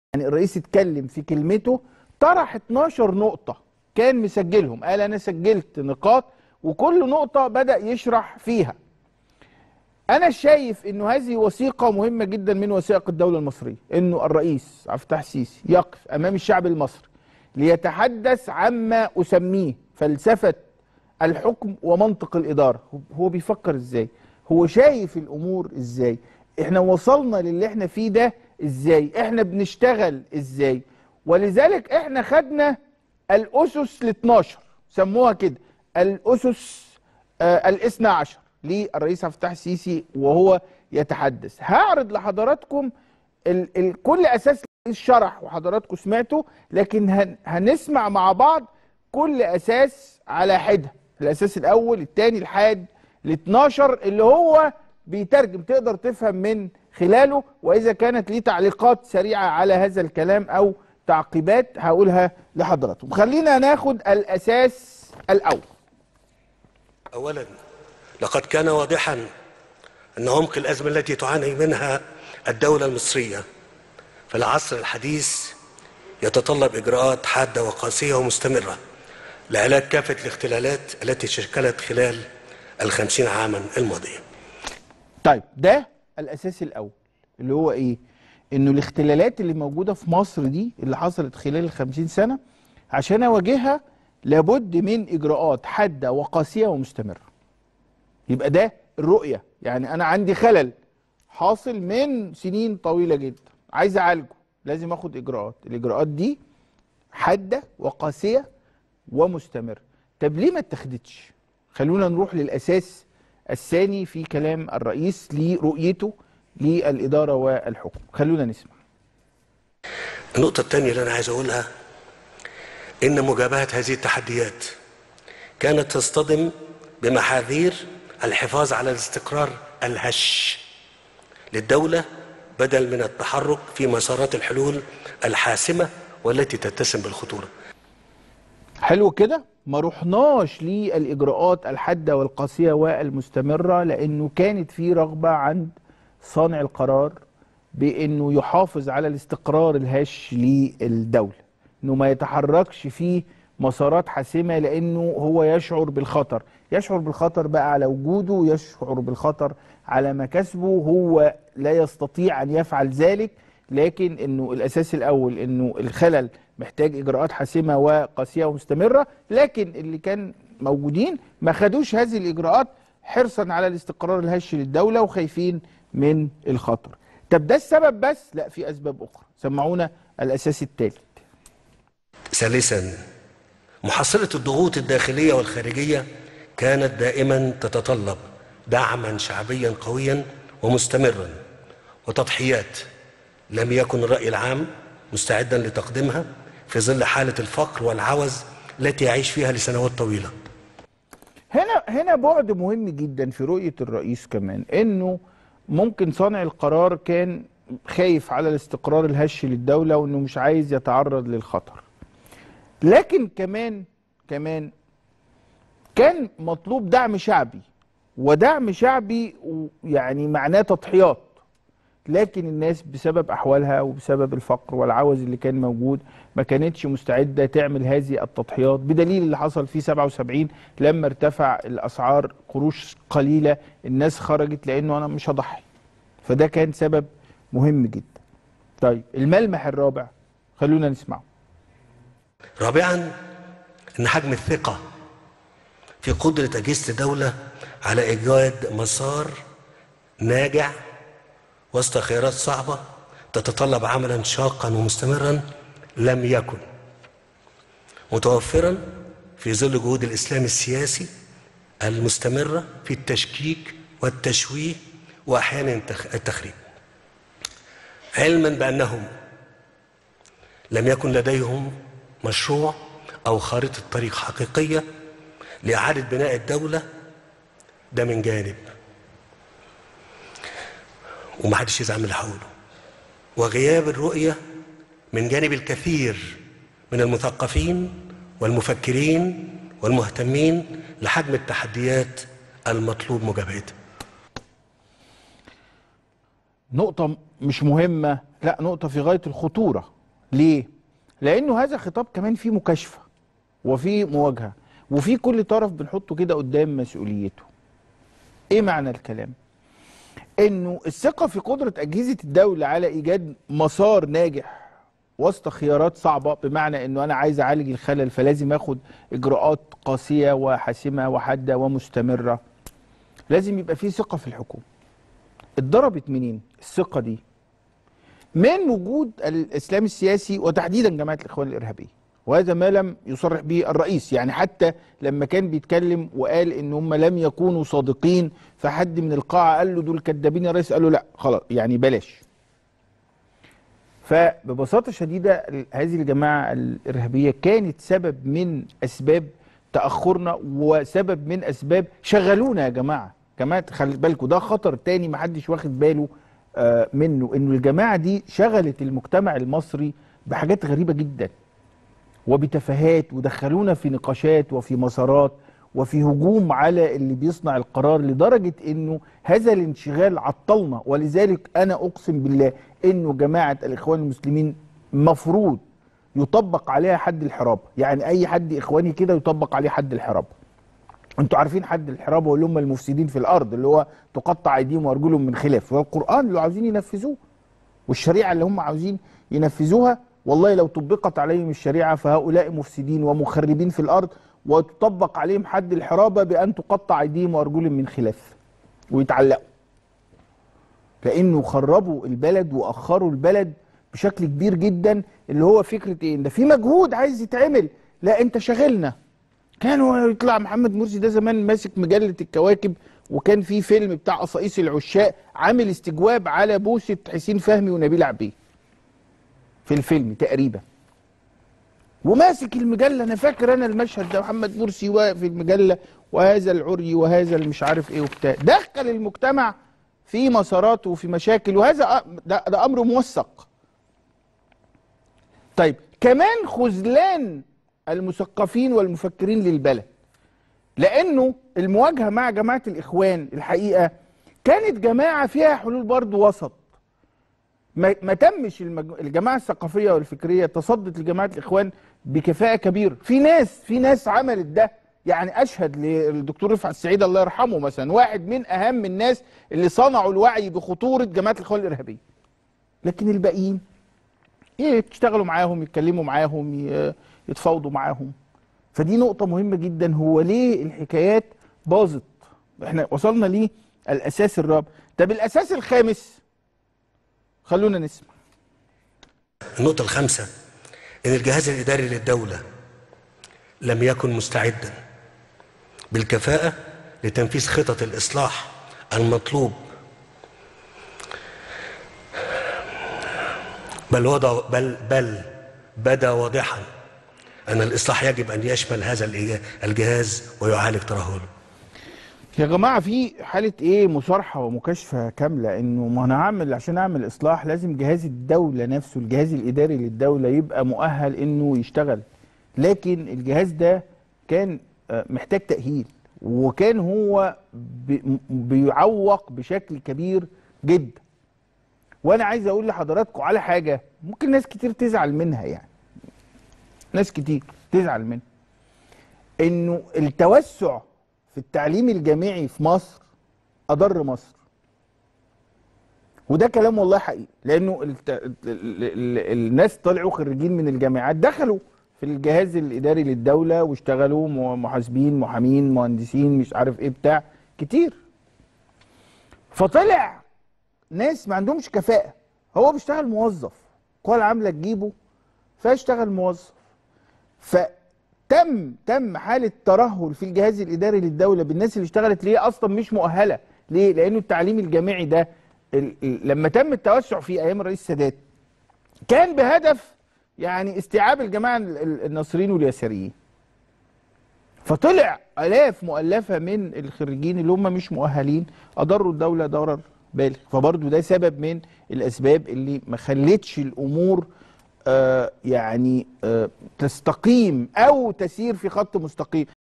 يعني الرئيس اتكلم في كلمته طرح 12 نقطة كان مسجلهم قال أنا سجلت نقاط وكل نقطة بدأ يشرح فيها أنا شايف إنه هذه وثيقة مهمة جدا من وثائق الدولة المصرية إنه الرئيس عبد الفتاح السيسي يقف أمام الشعب المصري ليتحدث عما أسميه فلسفة الحكم ومنطق الإدارة هو بيفكر إزاي هو شايف الأمور إزاي إحنا وصلنا للي إحنا فيه ده إزاي إحنا بنشتغل إزاي ولذلك إحنا خدنا الأسس ال 12 سموها كده الأسس آه الاثنى عشر للرئيس عبد الفتاح السيسي وهو يتحدث هعرض لحضراتكم ال ال كل اساس الشرح وحضراتكم سمعته لكن هن هنسمع مع بعض كل اساس على حده الاساس الاول الثاني الحاد ال 12 اللي هو بيترجم تقدر تفهم من خلاله واذا كانت ليه تعليقات سريعه على هذا الكلام او تعقيبات هقولها لحضراتكم خلينا ناخد الاساس الاول اولا لقد كان واضحا أن عمق الأزمة التي تعاني منها الدولة المصرية في العصر الحديث يتطلب إجراءات حادة وقاسية ومستمرة لعلاج كافة الاختلالات التي شكلت خلال الخمسين عاما الماضية طيب ده الأساس الأول اللي هو إيه؟ إنه الاختلالات اللي موجودة في مصر دي اللي حصلت خلال الخمسين سنة عشان أواجهها لابد من إجراءات حادة وقاسية ومستمرة يبقى ده الرؤية يعني أنا عندي خلل حاصل من سنين طويلة جدا عايز أعالجه لازم أخد إجراءات الإجراءات دي حادة وقاسية ومستمرة طب ليه ما اتخذتش خلونا نروح للأساس الثاني في كلام الرئيس لرؤيته للإدارة والحكم خلونا نسمع النقطة الثانية اللي أنا عايز أقولها إن مجابهة هذه التحديات كانت تصطدم بمحاذير الحفاظ على الاستقرار الهش للدولة بدل من التحرك في مسارات الحلول الحاسمة والتي تتسم بالخطورة حلو كده ما رحناش للإجراءات الحادة والقاسية والمستمرة لأنه كانت في رغبة عند صانع القرار بأنه يحافظ على الاستقرار الهش للدولة أنه ما يتحركش في مسارات حاسمة لأنه هو يشعر بالخطر يشعر بالخطر بقى على وجوده يشعر بالخطر على مكاسبه هو لا يستطيع أن يفعل ذلك لكن أنه الأساس الأول أنه الخلل محتاج إجراءات حاسمة وقاسية ومستمرة لكن اللي كان موجودين ما خدوش هذه الإجراءات حرصا على الاستقرار الهش للدولة وخايفين من الخطر طب ده السبب بس لا في أسباب أخرى سمعونا الأساس الثالث ثالثا محصلة الضغوط الداخلية والخارجية كانت دائما تتطلب دعما شعبيا قويا ومستمرا وتضحيات لم يكن الرأي العام مستعدا لتقديمها في ظل حالة الفقر والعوز التي يعيش فيها لسنوات طويلة هنا هنا بعد مهم جدا في رؤية الرئيس كمان انه ممكن صانع القرار كان خايف على الاستقرار الهش للدولة وانه مش عايز يتعرض للخطر لكن كمان كمان كان مطلوب دعم شعبي ودعم شعبي يعني معناه تضحيات لكن الناس بسبب احوالها وبسبب الفقر والعوز اللي كان موجود ما كانتش مستعده تعمل هذه التضحيات بدليل اللي حصل في 77 لما ارتفع الاسعار قروش قليله الناس خرجت لانه انا مش هضحي فده كان سبب مهم جدا طيب الملمح الرابع خلونا نسمعه رابعا ان حجم الثقة في قدرة أجهزة الدولة على إيجاد مسار ناجع وسط خيارات صعبة تتطلب عملا شاقا ومستمرا لم يكن متوفرا في ظل جهود الإسلام السياسي المستمرة في التشكيك والتشويه وأحيانا التخريب علما بأنهم لم يكن لديهم مشروع أو خارطة طريق حقيقية لإعادة بناء الدولة ده من جانب ومحدش يزعل من اللي هقوله وغياب الرؤية من جانب الكثير من المثقفين والمفكرين والمهتمين لحجم التحديات المطلوب مجابهتها نقطة مش مهمة لا نقطة في غاية الخطورة ليه لانه هذا خطاب كمان فيه مكاشفه وفيه مواجهه وفي كل طرف بنحطه كده قدام مسؤوليته ايه معنى الكلام انه الثقه في قدره اجهزه الدوله على ايجاد مسار ناجح وسط خيارات صعبه بمعنى انه انا عايز اعالج الخلل فلازم اخد اجراءات قاسيه وحاسمه وحاده ومستمره لازم يبقى في ثقه في الحكومه اتضربت منين الثقه دي من وجود الاسلام السياسي وتحديدا جماعه الاخوان الارهابيه وهذا ما لم يصرح به الرئيس يعني حتى لما كان بيتكلم وقال ان هم لم يكونوا صادقين فحد من القاعه قال له دول كدابين يا ريس قال له لا خلاص يعني بلاش فببساطه شديده ال- هذه الجماعه الارهابيه كانت سبب من اسباب تاخرنا وسبب من اسباب شغلونا يا جماعه كمان خلي بالكم ده خطر تاني محدش واخد باله آه، منه انه الجماعه دي شغلت المجتمع المصري بحاجات غريبه جدا وبتفاهات ودخلونا في نقاشات وفي مسارات وفي هجوم على اللي بيصنع القرار لدرجة انه هذا الانشغال عطلنا ولذلك انا اقسم بالله انه جماعة الاخوان المسلمين مفروض يطبق عليها حد الحرابة يعني اي حد اخواني كده يطبق عليه حد الحرابة انتوا عارفين حد الحرابة واللي هم المفسدين في الارض اللي هو تقطع ايديهم وارجلهم من خلاف والقرآن اللي عاوزين ينفذوه والشريعة اللي هم عاوزين ينفذوها والله لو طبقت عليهم الشريعة فهؤلاء مفسدين ومخربين في الأرض وتطبق عليهم حد الحرابة بأن تقطع أيديهم وأرجلهم من خلاف ويتعلقوا لأنه خربوا البلد وأخروا البلد بشكل كبير جدا اللي هو فكرة إيه إن ده في مجهود عايز يتعمل لا أنت شاغلنا كانوا يطلع محمد مرسي ده زمان ماسك مجلة الكواكب وكان في فيلم بتاع قصايص العشاق عامل استجواب على بوسة حسين فهمي ونبيل عبيد في الفيلم تقريبا وماسك المجله انا فاكر انا المشهد ده محمد مرسي واقف في المجله وهذا العري وهذا المش عارف ايه وبتاع دخل المجتمع في مسارات وفي مشاكل وهذا أ- ده, ده امر موثق طيب كمان خذلان المثقفين والمفكرين للبلد لانه المواجهه مع جماعه الاخوان الحقيقه كانت جماعه فيها حلول برضه وسط ما, ما تمش المج... الجماعه الثقافيه والفكريه تصدت لجماعه الاخوان بكفاءه كبيره في ناس في ناس عملت ده يعني اشهد للدكتور رفعت السعيد الله يرحمه مثلا واحد من اهم الناس اللي صنعوا الوعي بخطوره جماعه الاخوان الارهابيه لكن الباقيين يشتغلوا معاهم يتكلموا معاهم ي- يتفاوضوا معاهم فدي نقطه مهمه جدا هو ليه الحكايات باظت احنا وصلنا ليه الاساس الرابع طب الاساس الخامس خلونا نسمع النقطة الخامسة إن الجهاز الإداري للدولة لم يكن مستعدا بالكفاءة لتنفيذ خطط الإصلاح المطلوب بل وضع بل بل بدا واضحا أن الإصلاح يجب أن يشمل هذا الإيجا- الجهاز ويعالج ترهله يا جماعه في حاله ايه مصارحه ومكاشفه كامله انه ما انا هعمل عشان اعمل اصلاح لازم جهاز الدوله نفسه الجهاز الاداري للدوله يبقى مؤهل انه يشتغل لكن الجهاز ده كان آه، محتاج تاهيل وكان هو بي- م- بيعوق بشكل كبير جدا وانا عايز اقول لحضراتكم على حاجه ممكن ناس كتير تزعل منها يعني ناس كتير تزعل منها انه التوسع في التعليم الجامعي في مصر اضر مصر وده كلام والله حقيقي لانه الت... ال... ال... ال... الناس طلعوا خريجين من الجامعات دخلوا في الجهاز الاداري للدوله واشتغلوا م- محاسبين محامين مهندسين مش عارف ايه بتاع كتير فطلع ناس ما عندهمش كفاءه هو بيشتغل موظف القوى العامله تجيبه فيشتغل موظف فتم تم حاله ترهل في الجهاز الاداري للدوله بالناس اللي اشتغلت ليه اصلا مش مؤهله ليه لانه التعليم الجامعي ده ال- ال- لما تم التوسع فيه ايام الرئيس السادات كان بهدف يعني استيعاب الجماعه ال- ال- الناصريين واليساريين فطلع الاف مؤلفه من الخريجين اللي هم مش مؤهلين اضروا الدوله ضرر بالغ فبرضه ده سبب من الاسباب اللي ما خلتش الامور آه يعني آه تستقيم او تسير في خط مستقيم